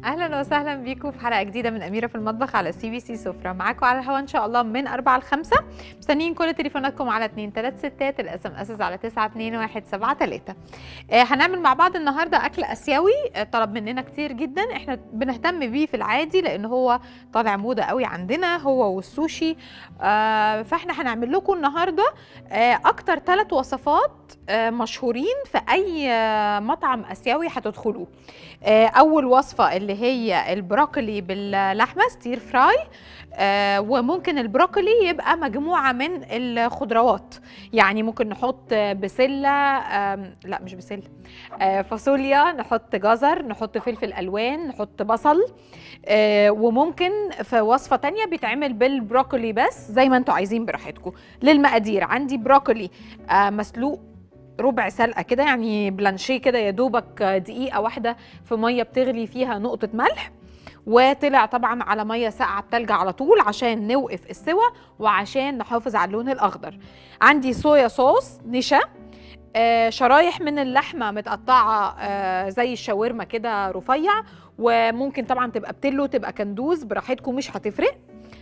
اهلا وسهلا بيكم في حلقه جديده من اميره في المطبخ على سي بي سي سفره معاكم على الهواء ان شاء الله من 4 ل 5 مستنيين كل تليفوناتكم على 2 3 6 الاس ام اس على 9 2 1 7 3 آه هنعمل مع بعض النهارده اكل اسيوي آه طلب مننا كتير جدا احنا بنهتم بيه في العادي لان هو طالع موضه قوي عندنا هو والسوشي آه فاحنا هنعمل لكم النهارده آه اكتر ثلاث وصفات آه مشهورين في اي آه مطعم اسيوي هتدخلوه آه اول وصفه اللي هي البروكلي باللحمه ستير فراي آه وممكن البروكلي يبقى مجموعه من الخضروات يعني ممكن نحط بسله آه لا مش بسله آه فاصوليا نحط جزر نحط فلفل الوان نحط بصل آه وممكن في وصفه تانية بيتعمل بالبروكلي بس زي ما انتوا عايزين براحتكم للمقادير عندي بروكلي آه مسلوق ربع سلقه كده يعني بلانشيه كده يا دوبك دقيقه واحده في ميه بتغلي فيها نقطه ملح وطلع طبعا على ميه ساقعه بتلج على طول عشان نوقف السوى وعشان نحافظ على اللون الاخضر عندي صويا صوص نشا آه شرايح من اللحمه متقطعه آه زي الشاورما كده رفيع وممكن طبعا تبقى بتلو تبقى كندوز براحتكم مش هتفرق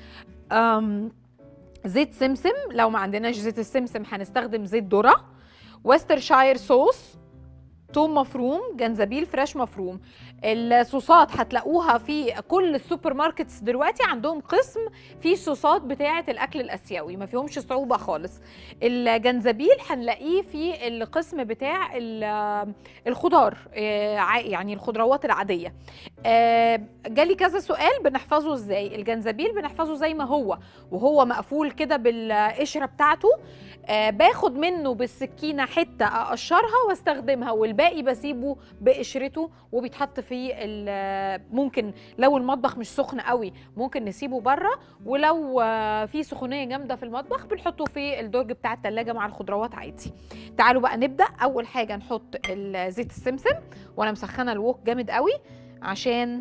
زيت سمسم لو ما عندناش زيت السمسم هنستخدم زيت ذره وسترشاير صوص توم مفروم جنزبيل فريش مفروم الصوصات هتلاقوها في كل السوبر ماركتس دلوقتي عندهم قسم فيه صوصات بتاعه الاكل الاسيوي ما فيهمش صعوبه خالص الجنزبيل هنلاقيه في القسم بتاع الخضار يعني الخضروات العاديه جالي كذا سؤال بنحفظه ازاي الجنزبيل بنحفظه زي ما هو وهو مقفول كده بالقشره بتاعته آه باخد منه بالسكينه حته اقشرها واستخدمها والباقي بسيبه بقشرته وبيتحط في ممكن لو المطبخ مش سخن قوي ممكن نسيبه بره ولو آه في سخونيه جامده في المطبخ بنحطه في الدرج بتاع التلاجة مع الخضروات عادي تعالوا بقى نبدا اول حاجه نحط زيت السمسم وانا مسخنه الوك جامد قوي عشان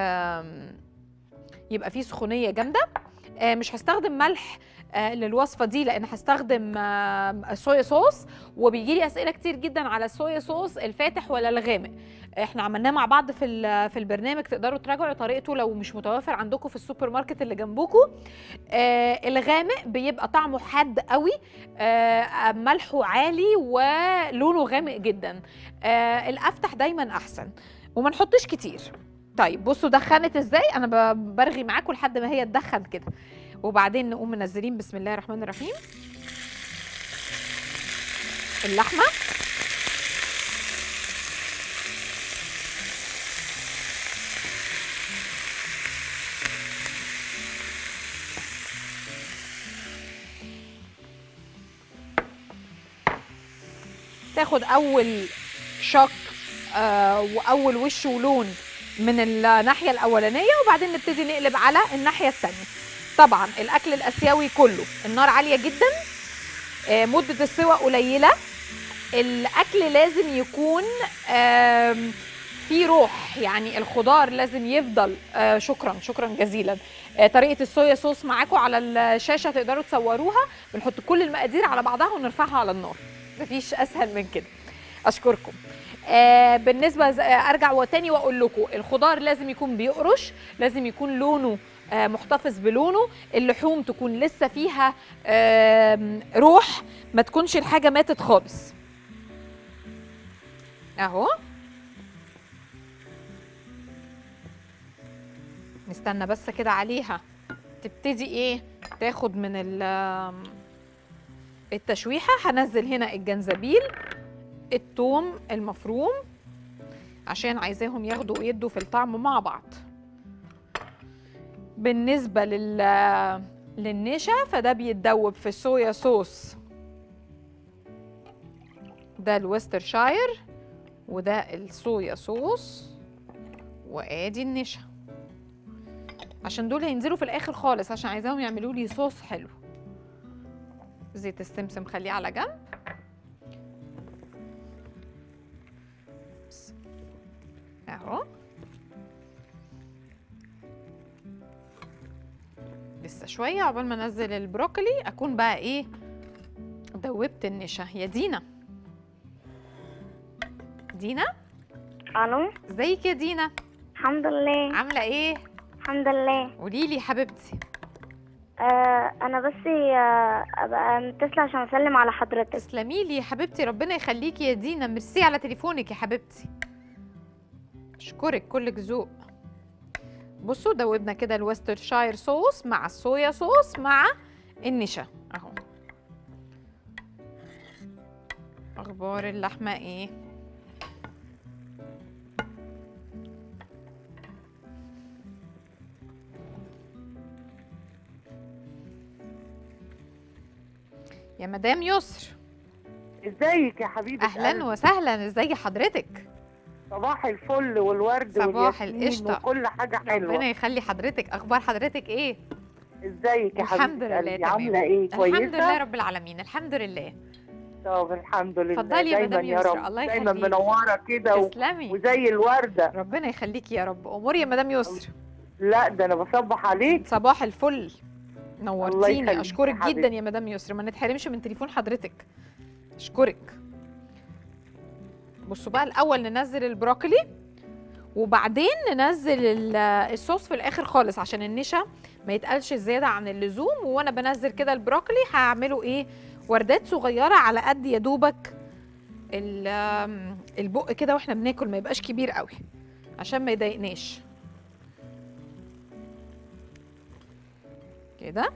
يبقى فيه سخونيه جامده آه مش هستخدم ملح آه للوصفه دي لان هستخدم آه صويا صوص وبيجي لي اسئله كتير جدا على الصويا صوص الفاتح ولا الغامق احنا عملناه مع بعض في في البرنامج تقدروا تراجعوا طريقته لو مش متوفر عندكم في السوبر ماركت اللي جنبكم آه الغامق بيبقى طعمه حاد قوي آه ملحه عالي ولونه غامق جدا آه الافتح دايما احسن وما نحطش كتير طيب بصوا دخنت ازاي انا برغي معاكم لحد ما هي تدخن كده وبعدين نقوم منزلين بسم الله الرحمن الرحيم اللحمه تاخد اول شوك آه واول وش ولون من الناحيه الاولانيه وبعدين نبتدي نقلب على الناحيه الثانيه طبعا الاكل الاسيوي كله النار عاليه جدا مده السوى قليله الاكل لازم يكون في روح يعني الخضار لازم يفضل شكرا شكرا جزيلا طريقه الصويا صوص معاكم على الشاشه تقدروا تصوروها بنحط كل المقادير على بعضها ونرفعها على النار مفيش اسهل من كده اشكركم آه بالنسبه آه ارجع وتاني واقول لكم الخضار لازم يكون بيقرش لازم يكون لونه آه محتفظ بلونه اللحوم تكون لسه فيها آه روح ما تكونش الحاجه ماتت خالص اهو نستنى بس كده عليها تبتدي ايه تاخد من التشويحه هنزل هنا الجنزبيل التوم المفروم عشان عايزاهم ياخدوا ويدوا في الطعم مع بعض بالنسبه لل للنشا فده بيتدوب في صويا صوص ده الوسترشاير وده الصويا صوص وادي النشا عشان دول هينزلوا في الاخر خالص عشان عايزاهم يعملوا لي صوص حلو زيت السمسم خليه على جنب اهو لسه شويه عقبال ما انزل البروكلي اكون بقى ايه دوبت النشا يا دينا دينا الو ازيك يا دينا الحمد لله عامله ايه الحمد لله قولي لي حبيبتي آه انا بس آه ابقى متصله عشان اسلم على حضرتك تسلمي لي يا حبيبتي ربنا يخليكي يا دينا ميرسي على تليفونك يا حبيبتي اشكرك كلك ذوق بصوا دوبنا كده الوسترشاير صوص مع الصويا صوص مع النشا اهو اخبار اللحمه ايه يا مدام يسر ازيك يا حبيبه اهلا قلبي؟ وسهلا ازي حضرتك صباح الفل والورد صباح والياسمين القشطة. وكل حاجه ربنا حلوه يخلي حضرتك اخبار حضرتك ايه ازيك يا الحمد حبيبه لله قلبي تمام. عامله ايه كويسه الحمد لله رب العالمين الحمد لله طب الحمد لله اتفضلي يا دايما مدام يا يسرا، رب الله دايما يخليكي. منوره كده و... تسلمي وزي الورده ربنا يخليكي يا رب امور يا مدام يسر لا ده انا بصبح عليك صباح الفل نورتيني يخليك اشكرك يا حبيبتي. جدا يا مدام يسر ما نتحرمش من تليفون حضرتك اشكرك بصوا بقى الاول ننزل البروكلي وبعدين ننزل ال- الصوص في الاخر خالص عشان النشا ما يتقلش زياده عن اللزوم وانا بنزل كده البروكلي هعمله ايه وردات صغيره على قد يا دوبك ال- آم، البق كده واحنا بناكل ما يبقاش كبير قوي عشان ما يضايقناش كده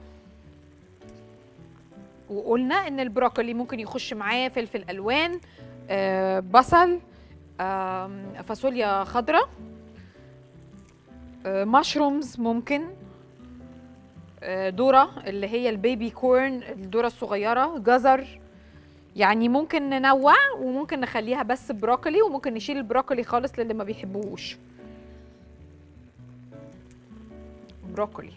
وقلنا ان البروكلي ممكن يخش معاه فلفل الوان آه، بصل آم، فاصوليا خضراء مشرومز ممكن آه، ذره اللي هي البيبي كورن الذره الصغيره جزر يعني ممكن ننوع وممكن نخليها بس بروكلي وممكن نشيل البروكلي خالص للي ما بيحبوهوش بروكلي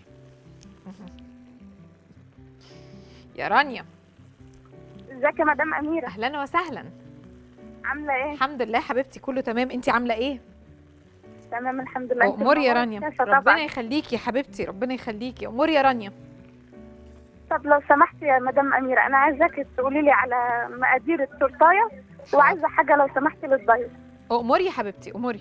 يا رانيا ازيك يا مدام اميره اهلا وسهلا عامله ايه الحمد لله حبيبتي كله تمام انت عامله ايه تمام الحمد لله انت امور يا منورة رانيا الشاشة ربنا طبعا يخليكي يا حبيبتي ربنا يخليكي امور يا رانيا طب لو سمحتي يا مدام اميره انا عايزاك تقولي لي على مقادير التورتايه وعايزه حاجه لو سمحتي للدايت اموري يا حبيبتي اموري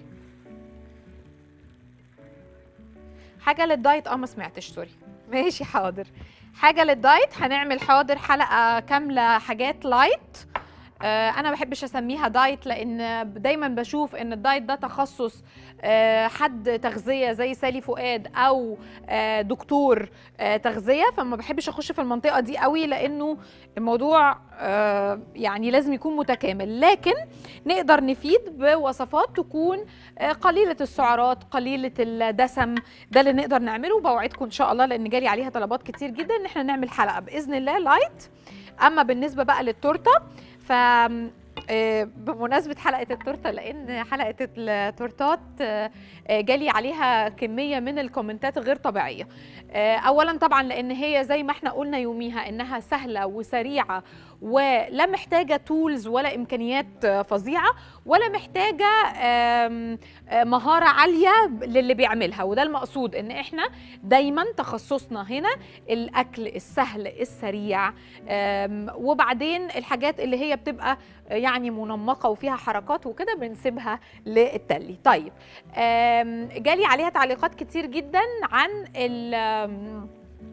حاجه للدايت اه ما سمعتش سوري ماشي حاضر حاجه للدايت هنعمل حاضر حلقه كامله حاجات لايت آه انا ما بحبش اسميها دايت لان دايما بشوف ان الدايت ده تخصص آه حد تغذيه زي سالي فؤاد او آه دكتور آه تغذيه فما بحبش اخش في المنطقه دي قوي لانه الموضوع آه يعني لازم يكون متكامل لكن نقدر نفيد بوصفات تكون آه، قليله السعرات قليله الدسم ده اللي نقدر نعمله بوعدكم ان شاء الله لان جالي عليها طلبات كتير جدا ان احنا نعمل حلقه باذن الله لايت اما بالنسبه بقى للتورته ف آه، بمناسبة حلقة التورتة لأن حلقة التورتات آه، آه، جالي عليها كمية من الكومنتات غير طبيعية آه، أولا طبعا لأن هي زي ما احنا قلنا يوميها إنها سهلة وسريعة ولا محتاجة تولز ولا إمكانيات آه، فظيعة ولا محتاجة آم، آه، مهارة عالية للي بيعملها وده المقصود إن احنا دايما تخصصنا هنا الأكل السهل السريع آم، وبعدين الحاجات اللي هي بتبقى يعني منمقه وفيها حركات وكده بنسيبها للتلي طيب آم، جالي عليها تعليقات كتير جدا عن ال آم،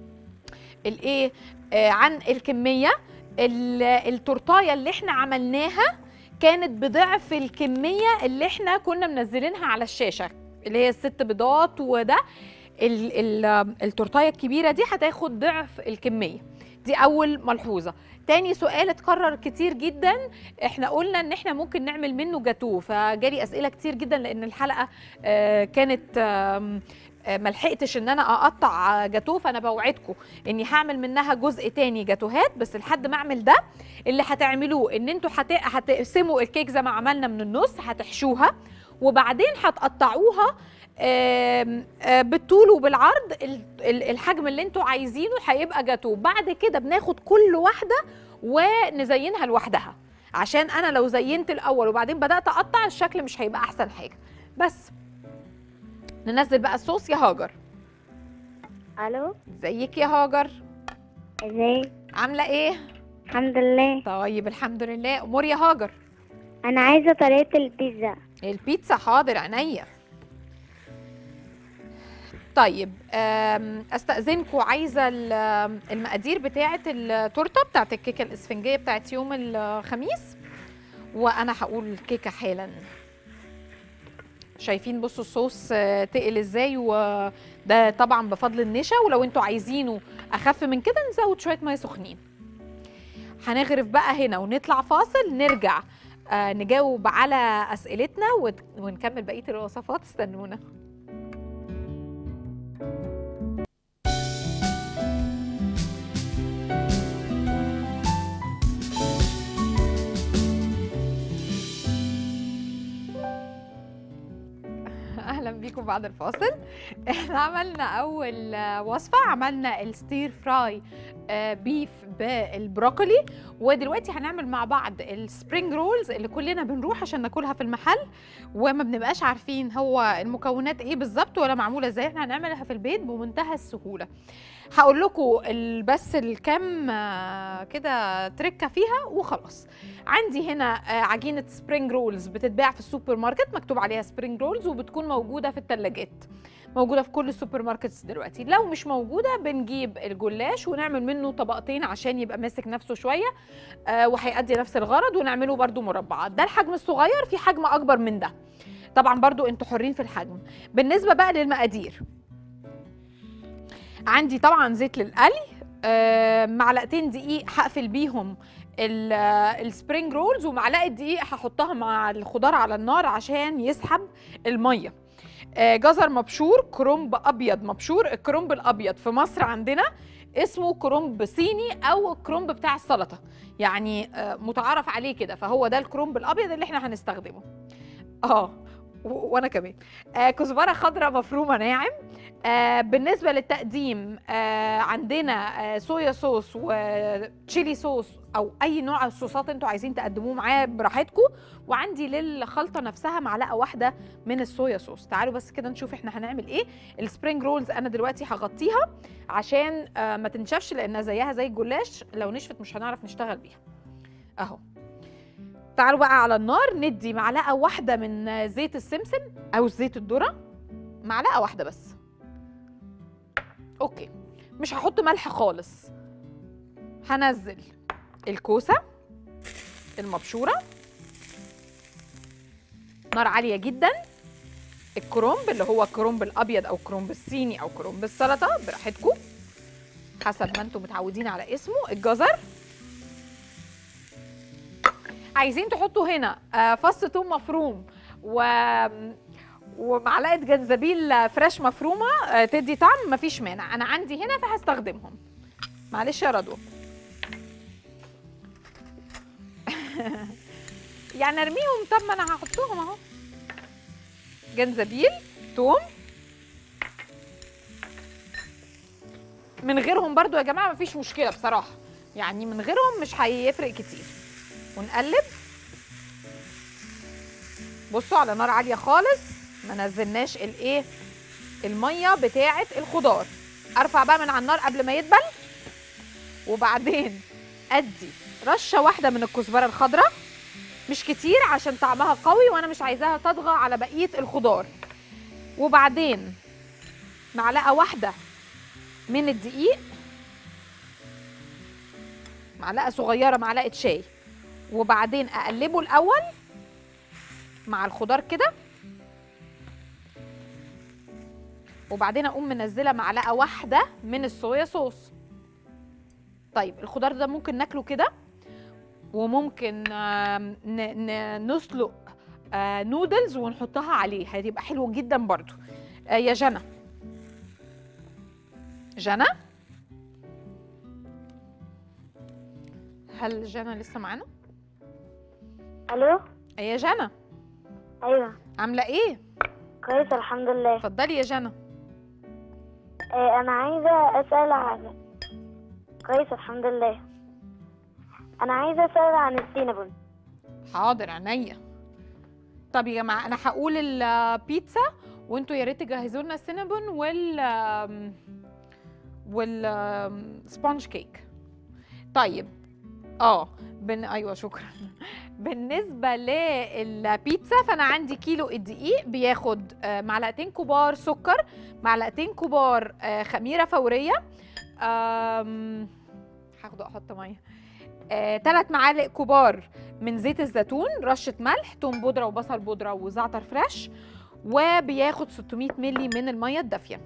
الايه آه، عن الكميه ال- التورتايه اللي احنا عملناها كانت بضعف الكميه اللي احنا كنا منزلينها على الشاشه اللي هي الست بيضات وده ال- ال- التورتايه الكبيره دي هتاخد ضعف الكميه دي اول ملحوظه تاني سؤال اتكرر كتير جدا احنا قلنا ان احنا ممكن نعمل منه جاتوه فجالي اسئله كتير جدا لان الحلقه آه، كانت آم، آه، ما لحقتش ان انا اقطع جاتوه فانا بوعدكم اني هعمل منها جزء تاني جاتوهات بس لحد ما اعمل ده اللي هتعملوه ان انتوا هت- هتقسموا الكيك زي ما عملنا من النص هتحشوها وبعدين هتقطعوها آم، آه، بالطول وبالعرض ال- ال- الحجم اللي انتوا عايزينه هيبقى جاتوه بعد كده بناخد كل واحده ونزينها لوحدها عشان انا لو زينت الاول وبعدين بدات اقطع الشكل مش هيبقى احسن حاجه بس ننزل بقى الصوص يا هاجر الو ازيك يا هاجر ازيك عامله ايه الحمد لله طيب الحمد لله امور يا هاجر انا عايزه طريقه البيتزا البيتزا حاضر عينيا طيب آم، استاذنكم عايزه ال- المقادير بتاعه التورته بتاعه الكيكه الاسفنجيه بتاعه يوم الخميس وانا هقول الكيكه حالا شايفين بصوا الصوص آه، تقل ازاي وده طبعا بفضل النشا ولو انتوا عايزينه اخف من كده نزود شويه ميه سخنين هنغرف بقى هنا ونطلع فاصل نرجع آه، نجاوب على اسئلتنا ونكمل ونكمل بقيه الوصفات استنونا اهلا بيكم بعد الفاصل احنا عملنا اول آه، وصفه عملنا الستير فراي آه، بيف بالبروكولي ودلوقتي هنعمل مع بعض السبرينج رولز اللي كلنا بنروح عشان ناكلها في المحل وما بنبقاش عارفين هو المكونات ايه بالظبط ولا معموله ازاي احنا هنعملها في البيت بمنتهى السهوله هقول لكم ال- بس الكام آه، كده تركه فيها وخلاص عندي هنا آه، عجينه سبرينج رولز بتتباع في السوبر ماركت مكتوب عليها سبرينج رولز وبتكون موجوده في الثلاجات موجوده في كل السوبر ماركتس دلوقتي لو مش موجوده بنجيب الجلاش ونعمل منه طبقتين عشان يبقى ماسك نفسه شويه آه وهيأدي نفس الغرض ونعمله برده مربعات ده الحجم الصغير في حجم اكبر من ده طبعا برضو انتوا حرين في الحجم بالنسبه بقى للمقادير عندي طبعا زيت للقلي آه معلقتين دقيق هقفل بيهم ال- آه، السبرينج رولز ومعلقه دقيق هحطها مع الخضار على النار عشان يسحب الميه آه، جزر مبشور كرنب ابيض مبشور الكرنب الابيض في مصر عندنا اسمه كرنب صيني او الكرنب بتاع السلطه يعني آه، متعارف عليه كده فهو ده الكرنب الابيض اللي احنا هنستخدمه اه و- وانا كمان آه كزبره خضراء مفرومه ناعم آه بالنسبه للتقديم آه عندنا آه صويا صوص وتشيلي صوص او اي نوع الصوصات انتوا عايزين تقدموه معاه براحتكم وعندي للخلطه نفسها معلقه واحده من الصويا صوص تعالوا بس كده نشوف احنا هنعمل ايه السبرينج رولز انا دلوقتي هغطيها عشان آه ما تنشفش لانها زيها زي الجلاش لو نشفت مش هنعرف نشتغل بيها اهو تعالوا بقى على النار ندي معلقه واحده من آه، زيت السمسم او زيت الذره معلقه واحده بس اوكي مش هحط ملح خالص هنزل الكوسه المبشوره نار عاليه جدا الكرنب اللي هو الكرنب الابيض او الكرنب الصيني او كرنب السلطه براحتكم حسب ما انتم متعودين على اسمه الجزر عايزين تحطوا هنا آه، فص ثوم مفروم و ومعلقه جنزبيل فريش مفرومه آه، تدي طعم مفيش مانع انا عندي هنا فهستخدمهم معلش يا رضوى يعني ارميهم طب ما انا هحطهم اهو جنزبيل توم من غيرهم برضو يا جماعه مفيش مشكله بصراحه يعني من غيرهم مش هيفرق كتير ونقلب بصوا على نار عاليه خالص ما نزلناش الايه الميه بتاعه الخضار ارفع بقى من على النار قبل ما يدبل وبعدين ادي رشه واحده من الكزبره الخضراء مش كتير عشان طعمها قوي وانا مش عايزاها تطغى على بقيه الخضار وبعدين معلقه واحده من الدقيق معلقه صغيره معلقه شاي وبعدين اقلبه الاول مع الخضار كده وبعدين اقوم منزله معلقه واحده من الصويا صوص طيب الخضار ده ممكن ناكله كده وممكن آم، ن- ن- نسلق آه، نودلز ونحطها عليه هتبقى حلو جدا برضو آه، يا جنى جنى هل جنى لسه معانا الو يا جنى ايوه عامله ايه كويس الحمد لله اتفضلي يا جنى آه انا عايزه اسال على كويس الحمد لله انا عايزه اسال عن السينابون حاضر عينيا طب يا جماعه انا هقول البيتزا وانتوا يا ريت تجهزوا لنا السينابون وال وال سبونج كيك طيب اه بن... ايوه شكرا بالنسبه للبيتزا فانا عندي كيلو الدقيق بياخد آه، معلقتين كبار سكر معلقتين كبار آه، خميره فوريه آم، هاخده احط ميه ثلاث معالق كبار من زيت الزيتون رشه ملح توم بودره وبصل بودره وزعتر فريش وبياخد 600 ملي من الميه الدافيه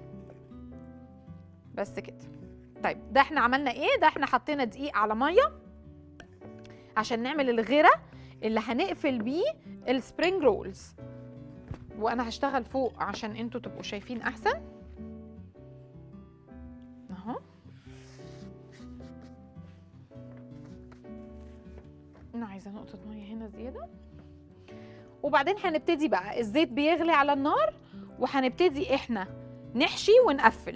بس كده طيب ده احنا عملنا ايه ده احنا حطينا دقيق على ميه عشان نعمل الغيره اللي هنقفل بيه السبرينج رولز وانا هشتغل فوق عشان انتوا تبقوا شايفين احسن اهو انا عايزه نقطه ميه هنا زياده وبعدين هنبتدي بقى الزيت بيغلي على النار وهنبتدي احنا نحشي ونقفل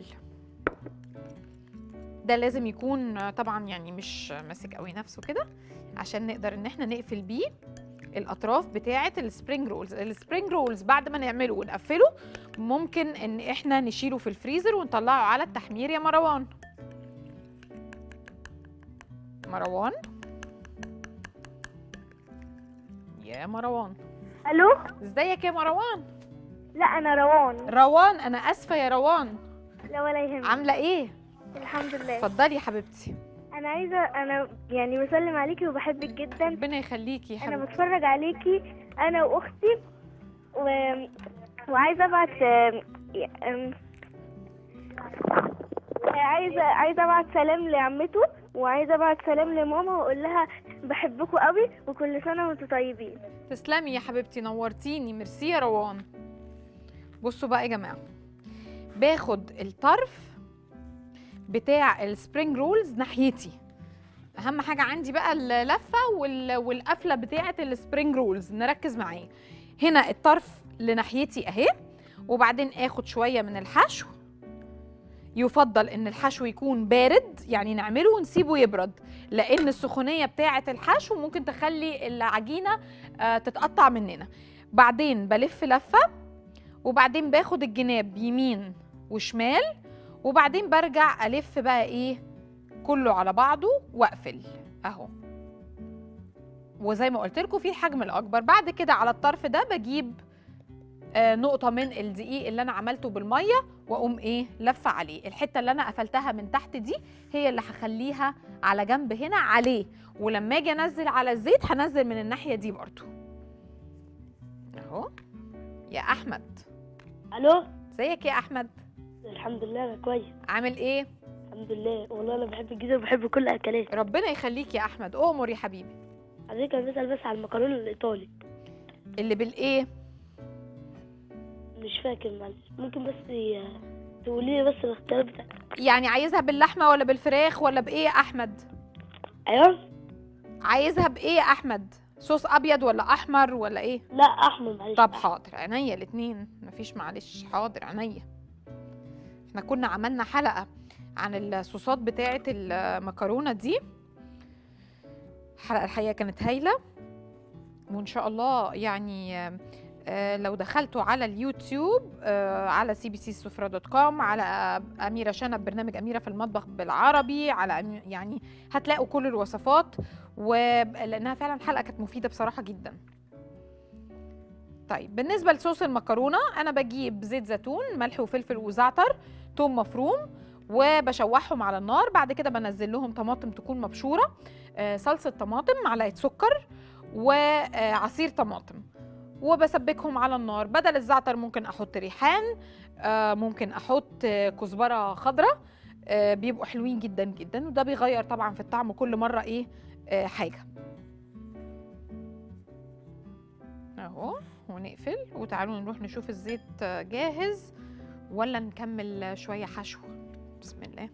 ده لازم يكون طبعا يعني مش ماسك قوي نفسه كده عشان نقدر ان احنا نقفل بيه الاطراف بتاعه السبرينج رولز السبرينج رولز بعد ما نعمله ونقفله ممكن ان احنا نشيله في الفريزر ونطلعه على التحمير يا مروان مروان يا مروان الو ازيك يا مروان لا انا روان روان انا اسفه يا روان لا ولا يهمك عامله ايه الحمد لله اتفضلي يا حبيبتي انا عايزه انا يعني بسلم عليكي وبحبك جدا ربنا يخليكي يا انا حبيبتي بتفرج عليكي انا واختي و... وعايزه ابعت آم، آم، عايزه عايزه ابعت سلام لعمته وعايزه ابعت سلام لماما واقول لها بحبكم قوي وكل سنه وانتم طيبين تسلمي يا حبيبتي نورتيني ميرسي يا روان بصوا بقى يا جماعه باخد الطرف بتاع السبرينج رولز ناحيتي اهم حاجه عندي بقى اللفه وال- والقفله بتاعه السبرينج رولز نركز معايا هنا الطرف لناحيتي اهي وبعدين اخد شويه من الحشو يفضل ان الحشو يكون بارد يعني نعمله ونسيبه يبرد لان السخونيه بتاعه الحشو ممكن تخلي العجينه آه، تتقطع مننا بعدين بلف لفه وبعدين باخد الجناب يمين وشمال وبعدين برجع الف بقى ايه كله على بعضه واقفل اهو وزي ما قلت لكم في الحجم الاكبر بعد كده على الطرف ده بجيب آه، نقطة من الدقيق اللي أنا عملته بالمية وأقوم إيه لفة عليه الحتة اللي أنا قفلتها من تحت دي هي اللي هخليها على جنب هنا عليه ولما أجي أنزل على الزيت هنزل من الناحية دي برضو أهو يا أحمد الو ازيك يا أحمد الحمد لله انا كويس عامل إيه الحمد لله والله انا بحبك جدا وبحب كل الاكلات ربنا يخليك يا أحمد أؤمر يا حبيبي حضرتك انا بسال بس على المكرونه الايطالي اللي بالإيه مش فاكر معلش ممكن بس ي- تقولي لي بس الاختيار بتاع يعني عايزها باللحمة ولا بالفراخ ولا بإيه يا أحمد ايوه عايزها بإيه يا أحمد صوص أبيض ولا أحمر ولا إيه لا احمر معلش طب حاضر عينيا الاتنين مفيش معلش حاضر عينيا احنا كنا عملنا حلقة عن الصوصات بتاعة المكرونة دي حلقة الحقيقة كانت هايلة وإن شاء الله يعني آه، آه، لو دخلتوا على اليوتيوب آه، على سي بي سي السفرة دوت كوم على آه، أميرة شنب برنامج أميرة في المطبخ بالعربي على أمي- يعني هتلاقوا كل الوصفات ولأنها فعلا حلقة كانت مفيدة بصراحة جدا طيب بالنسبه لصوص المكرونه انا بجيب زيت زيتون ملح وفلفل وزعتر توم مفروم وبشوحهم على النار بعد كده بنزل لهم طماطم تكون مبشوره آه، صلصه طماطم معلقه سكر وعصير طماطم وبسبكهم على النار بدل الزعتر ممكن احط ريحان آه، ممكن احط آه، كزبره خضراء آه، بيبقوا حلوين جدا جدا وده بيغير طبعا في الطعم كل مره ايه آه، حاجه اهو ونقفل وتعالوا نروح نشوف الزيت جاهز ولا نكمل شوية حشو بسم الله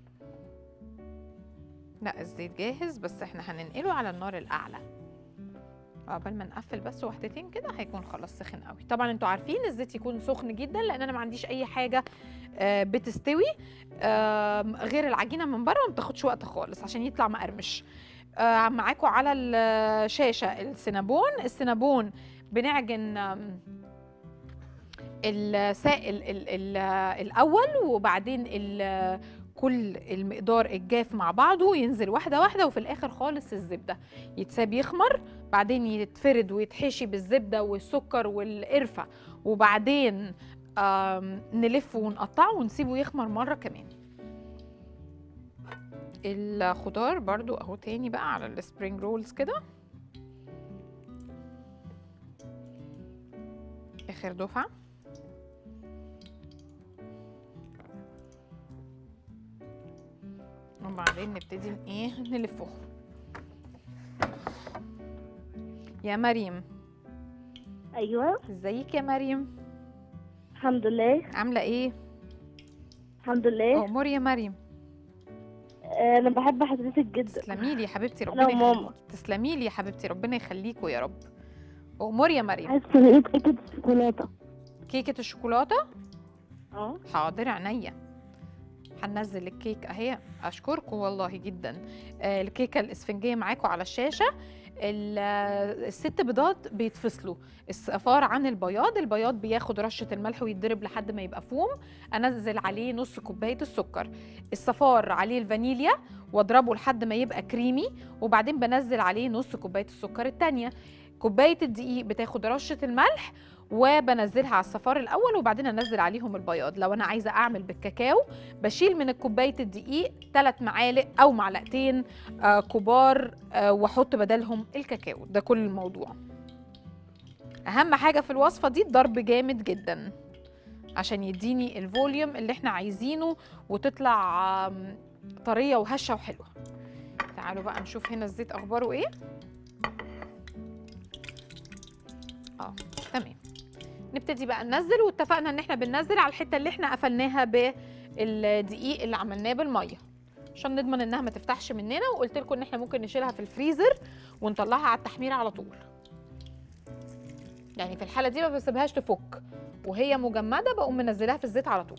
لا الزيت جاهز بس احنا هننقله على النار الأعلى قبل ما نقفل بس واحدتين كده هيكون خلاص سخن قوي طبعا انتوا عارفين الزيت يكون سخن جدا لان انا ما عنديش اي حاجه آه، بتستوي آم، غير العجينه من بره ما بتاخدش وقت خالص عشان يطلع مقرمش آه، معاكم على الشاشه السينابون السينابون بنعجن آم، السائل ال- ال- الاول وبعدين ال- كل المقدار الجاف مع بعضه ينزل واحده واحده وفي الاخر خالص الزبده يتساب يخمر بعدين يتفرد ويتحشي بالزبده والسكر والقرفه وبعدين آم، نلفه ونقطعه ونسيبه يخمر مره كمان الخضار برضو اهو تاني بقى على السبرينج رولز كده اخر دفعه وبعدين نبتدي ن- ايه نلفه يا مريم ايوه ازيك يا مريم الحمد لله عامله ايه الحمد لله امور يا مريم انا بحب حضرتك جدا تسلمي لي يا حبيبتي أنا ربنا وماما. يخليكي تسلمي لي يا حبيبتي ربنا يخليكوا يا رب امور يا مريم عايز طريقه كيكه الشوكولاته كيكه الشوكولاته اه حاضر عينيا هننزل الكيك اهي اشكركم والله جدا آه، الكيكه الاسفنجيه معاكم على الشاشه ال- آه، الست بيضات بيتفصلوا الصفار عن البياض البياض بياخد رشه الملح ويتضرب لحد ما يبقى فوم انزل عليه نص كوبايه السكر الصفار عليه الفانيليا واضربه لحد ما يبقى كريمي وبعدين بنزل عليه نص كوبايه السكر التانية كوبايه الدقيق بتاخد رشه الملح وبنزلها على الصفار الاول وبعدين انزل عليهم البياض لو انا عايزه اعمل بالكاكاو بشيل من كوبايه الدقيق ثلاث معالق او معلقتين آه كبار آه واحط بدلهم الكاكاو ده كل الموضوع اهم حاجه في الوصفه دي الضرب جامد جدا عشان يديني الفوليوم اللي احنا عايزينه وتطلع آم، طريه وهشه وحلوه تعالوا بقى نشوف هنا الزيت اخباره ايه اه تمام نبتدي بقى ننزل واتفقنا ان احنا بننزل على الحته اللي احنا قفلناها بالدقيق اللي عملناه بالميه عشان نضمن انها ما تفتحش مننا وقلت لكم ان احنا ممكن نشيلها في الفريزر ونطلعها على التحمير على طول يعني في الحاله دي ما بسيبهاش تفك وهي مجمده بقوم منزلاها في الزيت على طول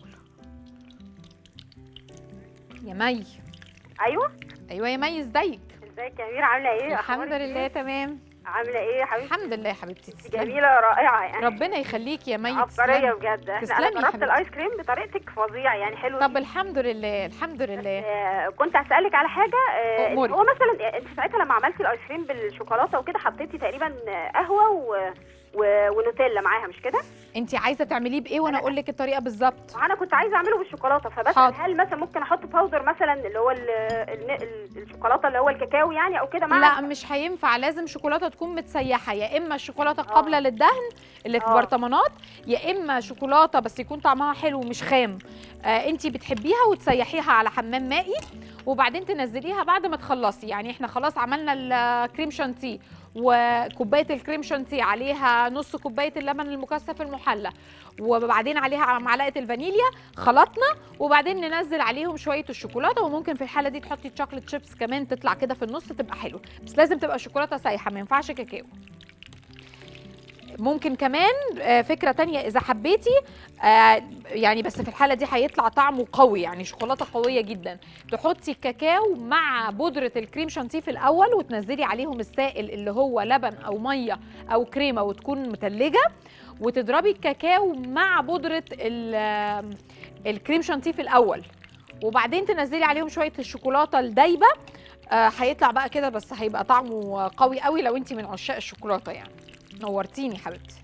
يا مي ايوه ايوه يا مي ازيك ازيك يا اميره عامله ايه الحمد أخبارك لله إيه؟ تمام عامله ايه يا حبيبتي الحمد لله يا حبيبتي تسلمي جميله رائعه يعني ربنا يخليك يا مي عبقريه تسلمي بجد احنا تسلمي انا يا جربت حبيبتي. الايس كريم بطريقتك فظيع يعني حلو طب جداً. الحمد لله الحمد لله آه، كنت هسألك على حاجة آه، أموري. هو مثلا انت ساعتها لما عملتي الايس كريم بالشوكولاتة وكده حطيتي تقريبا آه، قهوة و... و... ونوتيلا معاها مش كده؟ انت عايزه تعمليه بايه وانا اقول لك الطريقه بالظبط وانا كنت عايزة اعمله بالشوكولاتة فبسأل حاضر. هل مثلا ممكن احط باودر مثلا اللي هو ال... ال... ال... الشوكولاتة اللي هو الكاكاو يعني او كده معاها؟ لا مش هينفع لازم شوكولاته تكون متسيحه يا اما الشوكولاته قابله للدهن اللي في آه. برطمانات يا اما شوكولاته بس يكون طعمها حلو مش خام آه انت بتحبيها وتسيحيها على حمام مائي وبعدين تنزليها بعد ما تخلصي يعني احنا خلاص عملنا الكريم شانتيه وكوبايه الكريم شانتيه عليها نص كوبايه اللبن المكثف المحلى وبعدين عليها معلقه الفانيليا خلطنا وبعدين ننزل عليهم شويه الشوكولاته وممكن في الحاله دي تحطي تشوكلت شيبس كمان تطلع كده في النص تبقى حلوه بس لازم تبقى الشوكولاته سايحه ما ينفعش كاكاو ممكن كمان آه، فكره تانية اذا حبيتي آه، يعني بس في الحاله دي هيطلع طعمه قوي يعني شوكولاته قويه جدا تحطي الكاكاو مع بودره الكريم شانتيه في الاول وتنزلي عليهم السائل اللي هو لبن او ميه او كريمه وتكون متلجه وتضربي الكاكاو مع بودره ال- آه، الكريم شانتيه في الاول وبعدين تنزلي عليهم شويه الشوكولاته الدايبه آه، هيطلع بقى كده بس هيبقى طعمه قوي قوي لو انت من عشاق الشوكولاته يعني نورتيني حبيبتي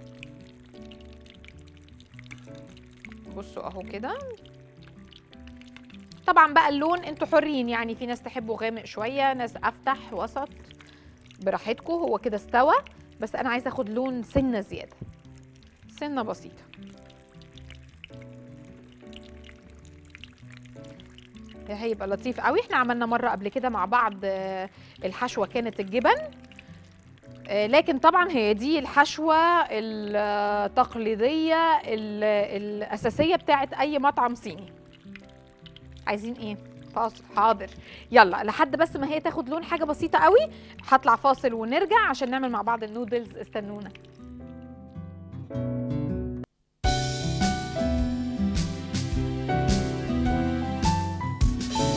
بصوا اهو كده طبعا بقى اللون انتوا حرين يعني في ناس تحبه غامق شويه ناس افتح وسط براحتكم هو كده استوى بس انا عايزه اخد لون سنه زياده سنه بسيطه ده هيبقى لطيف قوي احنا عملنا مره قبل كده مع بعض آه، الحشوه كانت الجبن آه، لكن طبعا هي دي الحشوه التقليديه ال- الاساسيه بتاعت اي مطعم صيني عايزين ايه فاصل حاضر يلا لحد بس ما هي تاخد لون حاجه بسيطه قوي هطلع فاصل ونرجع عشان نعمل مع بعض النودلز استنونا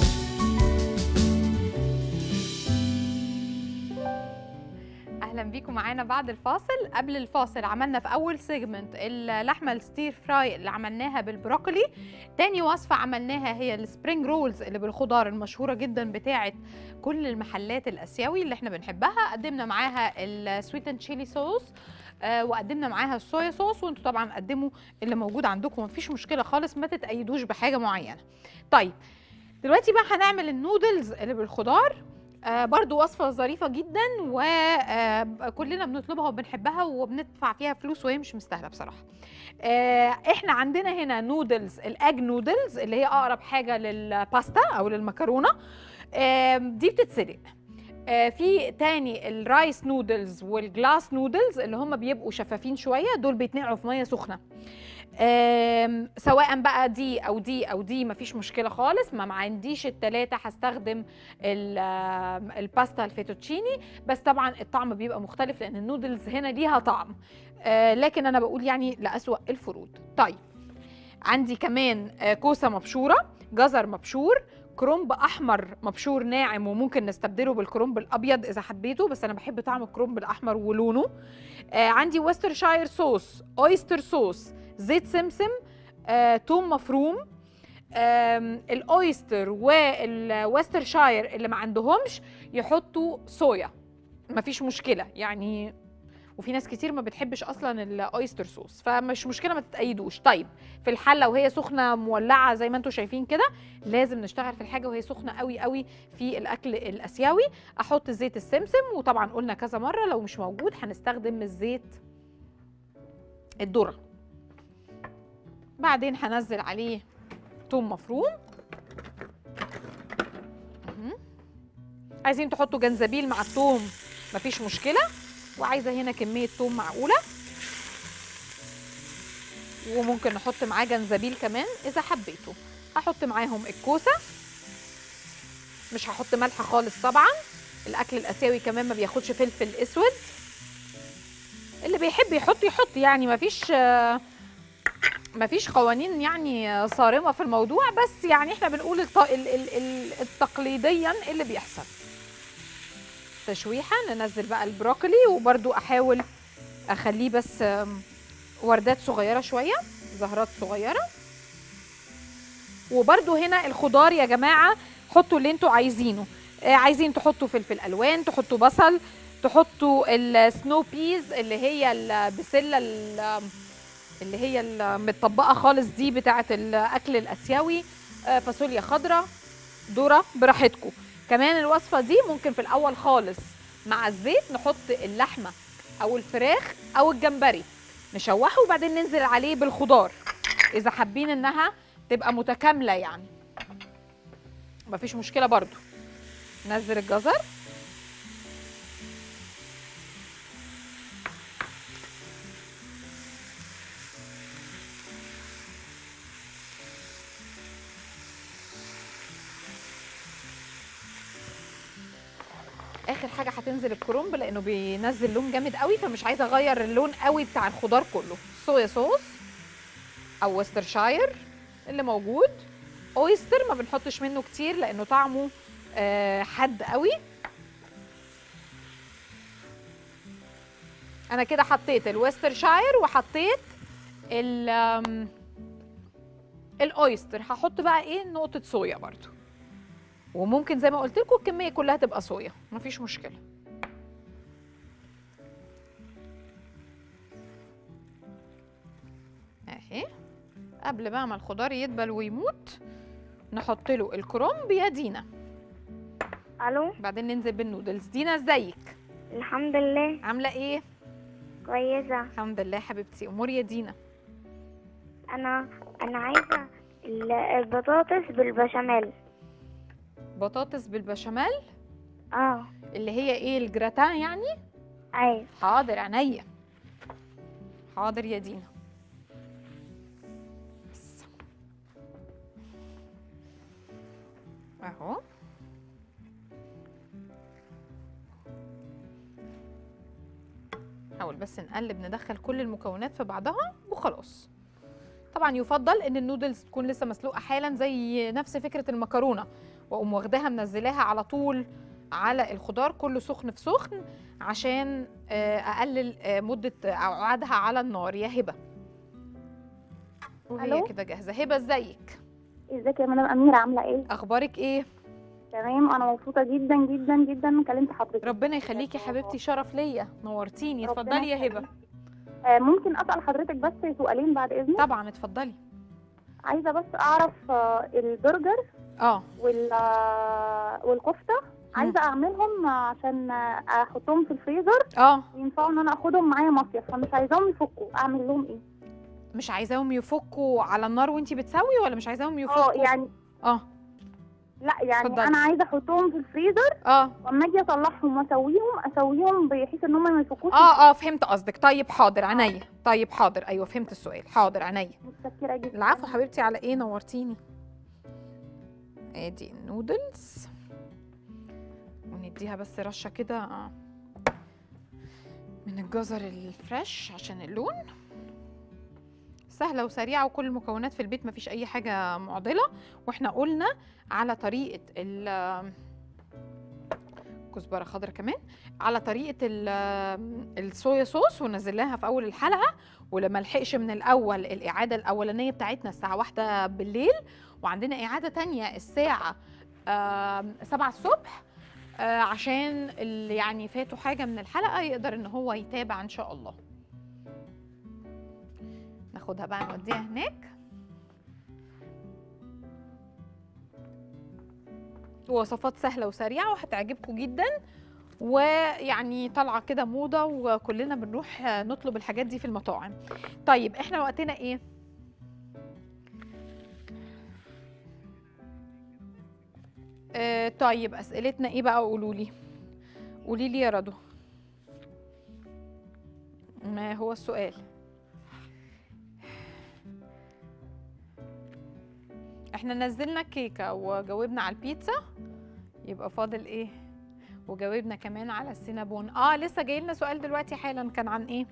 اهلا بيكم لكم معانا بعد الفاصل قبل الفاصل عملنا في اول سيجمنت اللحمه الستير فراي اللي عملناها بالبروكلي تاني وصفه عملناها هي السبرينج رولز اللي بالخضار المشهوره جدا بتاعه كل المحلات الاسيوي اللي احنا بنحبها قدمنا معاها السويت اند تشيلي صوص آه وقدمنا معاها الصويا صوص وانتوا طبعا قدموا اللي موجود عندكم مفيش مشكله خالص ما تتأيدوش بحاجه معينه طيب دلوقتي بقى هنعمل النودلز اللي بالخضار آه برضو وصفة ظريفة جدا وكلنا بنطلبها وبنحبها وبندفع فيها فلوس وهي مش مستاهلة بصراحة آه احنا عندنا هنا نودلز الاج نودلز اللي هي اقرب حاجة للباستا او للمكرونة آه دي بتتسلق آه في تاني الرايس نودلز والجلاس نودلز اللي هم بيبقوا شفافين شوية دول بيتنقعوا في مية سخنة آم، سواء بقى دي او دي او دي مفيش مشكله خالص ما عنديش التلاته هستخدم ال- آم، الباستا الفيتوتشيني بس طبعا الطعم بيبقى مختلف لان النودلز هنا ليها طعم آه، لكن انا بقول يعني لاسوا الفروض طيب عندي كمان آه، كوسه مبشوره جزر مبشور كرنب احمر مبشور ناعم وممكن نستبدله بالكرنب الابيض اذا حبيته بس انا بحب طعم الكرنب الاحمر ولونه آه عندي ويسترشاير صوص اويستر صوص زيت سمسم آه، توم مفروم آم، الاويستر والويسترشاير اللي ما عندهمش يحطوا صويا مفيش مشكله يعني وفي ناس كتير ما بتحبش اصلا الاويستر صوص فمش مشكله ما تتأيدوش طيب في الحله وهي سخنه مولعه زي ما انتم شايفين كده لازم نشتغل في الحاجه وهي سخنه قوي قوي في الاكل الاسيوي احط زيت السمسم وطبعا قلنا كذا مره لو مش موجود هنستخدم الزيت الذره بعدين هنزل عليه توم مفروم مهم. عايزين تحطوا جنزبيل مع التوم مفيش مشكله وعايزه هنا كميه توم معقوله وممكن نحط معاه جنزبيل كمان اذا حبيتوا هحط معاهم الكوسه مش هحط ملح خالص طبعا الاكل الاسيوي كمان ما بياخدش فلفل اسود اللي بيحب يحط يحط يعني مفيش آه، مفيش قوانين يعني صارمه في الموضوع بس يعني احنا بنقول الط... ال... ال... ال... التقليديا اللي بيحصل تشويحه ننزل بقى البروكلي وبرده احاول اخليه بس آم، وردات صغيره شويه زهرات صغيره وبرده هنا الخضار يا جماعه حطوا اللي انتوا عايزينه آه، عايزين تحطوا فلفل الوان تحطوا بصل تحطوا السنو بيز اللي هي البسله ال- اللي هي المتطبقه خالص دي بتاعه الاكل الاسيوي آه، فاصوليا خضراء ذره براحتكم كمان الوصفه دي ممكن في الاول خالص مع الزيت نحط اللحمه او الفراخ او الجمبري نشوحه وبعدين ننزل عليه بالخضار اذا حابين انها تبقى متكامله يعني مفيش مشكله برضو نزل الجزر اخر حاجه هتنزل الكرنب لانه بينزل لون جامد قوي فمش عايزه اغير اللون قوي بتاع الخضار كله صويا صوص او وسترشاير اللي موجود اويستر ما بنحطش منه كتير لانه طعمه آه، حد قوي انا كده حطيت الوسترشاير وحطيت ال آم، الاويستر هحط بقى ايه نقطه صويا برضو وممكن زي ما قلت لكم الكميه كلها تبقى صويا مفيش مشكله اهي قبل بقى ما الخضار يدبل ويموت نحط له الكرنب يا دينا الو بعدين ننزل بالنودلز دينا ازيك الحمد لله عامله ايه كويسه الحمد لله حبيبتي امور يا دينا انا انا عايزه ال- البطاطس بالبشاميل بطاطس بالبشاميل اه اللي هي ايه الجراتان يعني ايوه حاضر عينيا حاضر يا دينا بس. اهو حاول بس نقلب ندخل كل المكونات في بعضها وخلاص طبعا يفضل ان النودلز تكون لسه مسلوقه حالا زي نفس فكره المكرونه واقوم واخداها منزلاها على طول على الخضار كله سخن في سخن عشان آه، اقلل آه، مده اقعدها على النار يا هبه وهي ألو؟ كده جاهزه هبه ازيك ازيك يا مدام اميره عامله ايه اخبارك ايه تمام انا مبسوطه جدا جدا جدا من كلمت حضرتك ربنا يخليكي حبيبتي شرف ليا نورتيني ربنا اتفضلي يا هبه يخليك. آه ممكن اسال حضرتك بس سؤالين بعد اذنك طبعا اتفضلي عايزه بس اعرف آه البرجر اه وال آه، والكفته عايزه اعملهم عشان آه، احطهم في الفريزر اه ينفعوا ان انا اخدهم معايا مصيف فمش عايزاهم يفكوا اعمل لهم ايه مش عايزاهم يفكوا على النار وانتي بتسوي ولا مش عايزاهم اه يفكوا يعني اه لا يعني اتفضلي. انا عايزه احطهم في الفريزر اه واما اجي اطلعهم واسويهم اسويهم بحيث ان هم ما يفكوش اه اه فهمت قصدك طيب حاضر عينيا طيب حاضر ايوه فهمت السؤال حاضر عينيا متشكره جدا العفو حبيبتي على ايه نورتيني ادي النودلز ونديها بس رشه كده آه، من الجزر الفريش عشان اللون سهله وسريعه وكل المكونات في البيت مفيش اي حاجه معضله واحنا قلنا على طريقه ال كزبره خضراء كمان على طريقه ال- الصويا صوص ونزلناها في اول الحلقه ولما لحقش من الاول الاعاده الاولانيه بتاعتنا الساعه واحدة بالليل وعندنا اعاده تانية الساعه آم، سبعة الصبح آه، عشان اللي يعني فاتوا حاجه من الحلقه يقدر ان هو يتابع ان شاء الله ناخدها بقى نوديها هناك وصفات سهله وسريعه وهتعجبكم جدا ويعني طالعه كده موضه وكلنا بنروح نطلب الحاجات دي في المطاعم طيب احنا وقتنا ايه آه طيب اسئلتنا ايه بقى قولوا لي قولي لي يا رضوى ما هو السؤال احنا نزلنا كيكه وجاوبنا على البيتزا يبقى فاضل ايه وجاوبنا كمان على السينابون اه لسه جاي لنا سؤال دلوقتي حالا كان عن ايه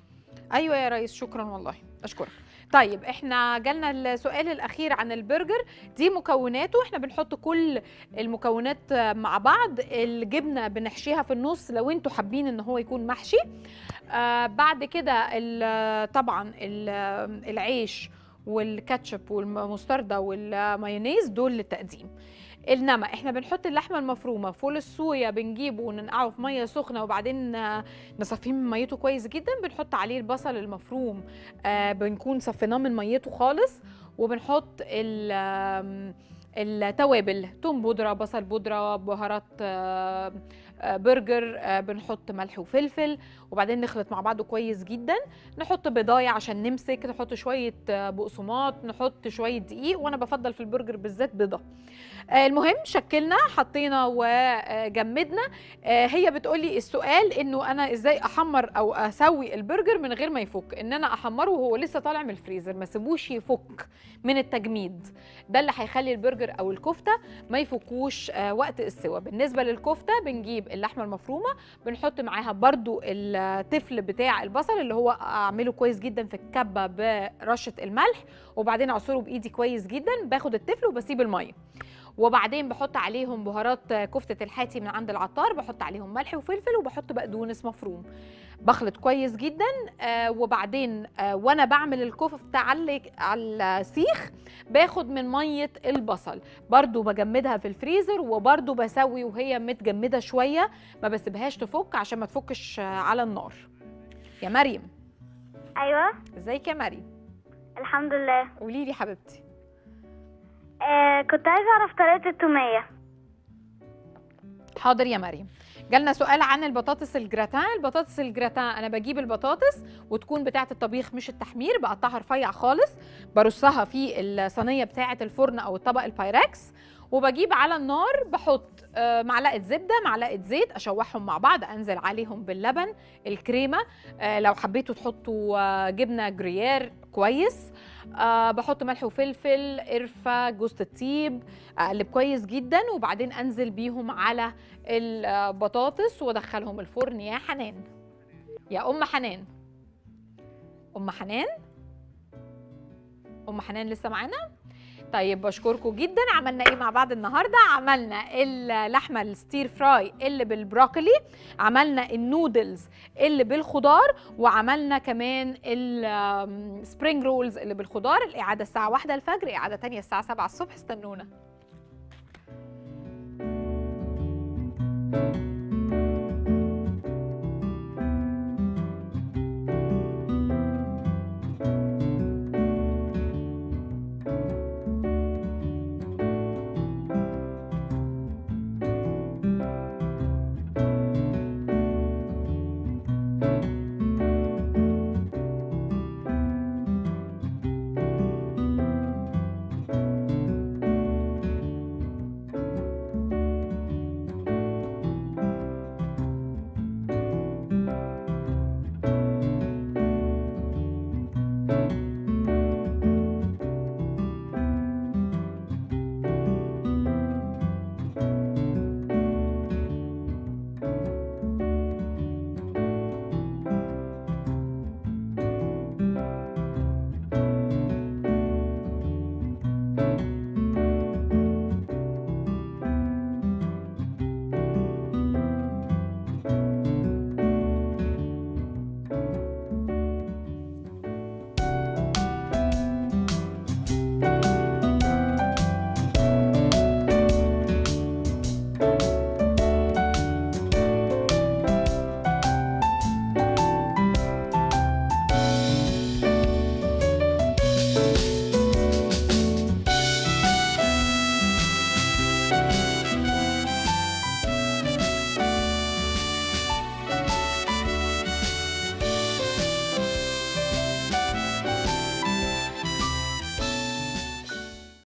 ايوه يا ريس شكرا والله اشكرك طيب احنا جالنا السؤال الاخير عن البرجر دي مكوناته احنا بنحط كل المكونات مع بعض الجبنه بنحشيها في النص لو انتوا حابين ان هو يكون محشي آه بعد كده ال- طبعا ال- العيش والكاتشب والمستردة والمايونيز دول للتقديم انما احنا بنحط اللحمه المفرومه فول الصويا بنجيبه وننقعه في ميه سخنه وبعدين آه، نصفيه من ميته كويس جدا بنحط عليه البصل المفروم آه بنكون صفيناه من ميته خالص وبنحط ال- آم، التوابل توم بودره بصل بودره بهارات آه، آه، برجر آه، بنحط ملح وفلفل وبعدين نخلط مع بعضه كويس جدا نحط بضايه عشان نمسك نحط شويه آه، بقسماط نحط شويه دقيق وانا بفضل في البرجر بالذات بيضه آه، المهم شكلنا حطينا وجمدنا آه، هي بتقولي السؤال انه انا ازاي احمر او اسوي البرجر من غير ما يفك ان انا احمره وهو لسه طالع من الفريزر ما سيبوش يفك من التجميد ده اللي هيخلي البرجر او الكفته ما يفكوش آه، وقت السوا بالنسبه للكفته بنجيب اللحمه المفرومه بنحط معاها برضو التفل بتاع البصل اللي هو اعمله كويس جدا في الكبه برشه الملح وبعدين اعصره بايدي كويس جدا باخد التفل وبسيب الميه وبعدين بحط عليهم بهارات كفتة الحاتي من عند العطار بحط عليهم ملح وفلفل وبحط بقدونس مفروم بخلط كويس جدا آه وبعدين آه وانا بعمل الكفتة على على السيخ باخد من مية البصل برضو بجمدها في الفريزر وبرضو بسوي وهي متجمدة شوية ما بسيبهاش تفك عشان ما تفكش آه، على النار يا مريم ايوه ازيك يا مريم الحمد لله قولي لي حبيبتي آه كنت عايزه اعرف طريقه التوميه حاضر يا مريم جالنا سؤال عن البطاطس الجراتان البطاطس الجراتان انا بجيب البطاطس وتكون بتاعه الطبيخ مش التحمير بقطعها رفيع خالص برصها في الصينيه بتاعه الفرن او الطبق البايركس وبجيب على النار بحط آه، معلقه زبده معلقه زيت اشوحهم مع بعض انزل عليهم باللبن الكريمه آه، لو حبيتوا تحطوا آه، جبنه جريير كويس أه بحط ملح وفلفل قرفه جوز الطيب اقلب كويس جدا وبعدين انزل بيهم على البطاطس وادخلهم الفرن يا حنان يا ام حنان ام حنان ام حنان لسه معانا طيب بشكركم جدا عملنا ايه مع بعض النهارده عملنا اللحمه الستير فراي اللي بالبروكلي عملنا النودلز اللي بالخضار وعملنا كمان السبرينج رولز اللي بالخضار الاعاده الساعه 1 الفجر اعاده تانية الساعه 7 الصبح استنونا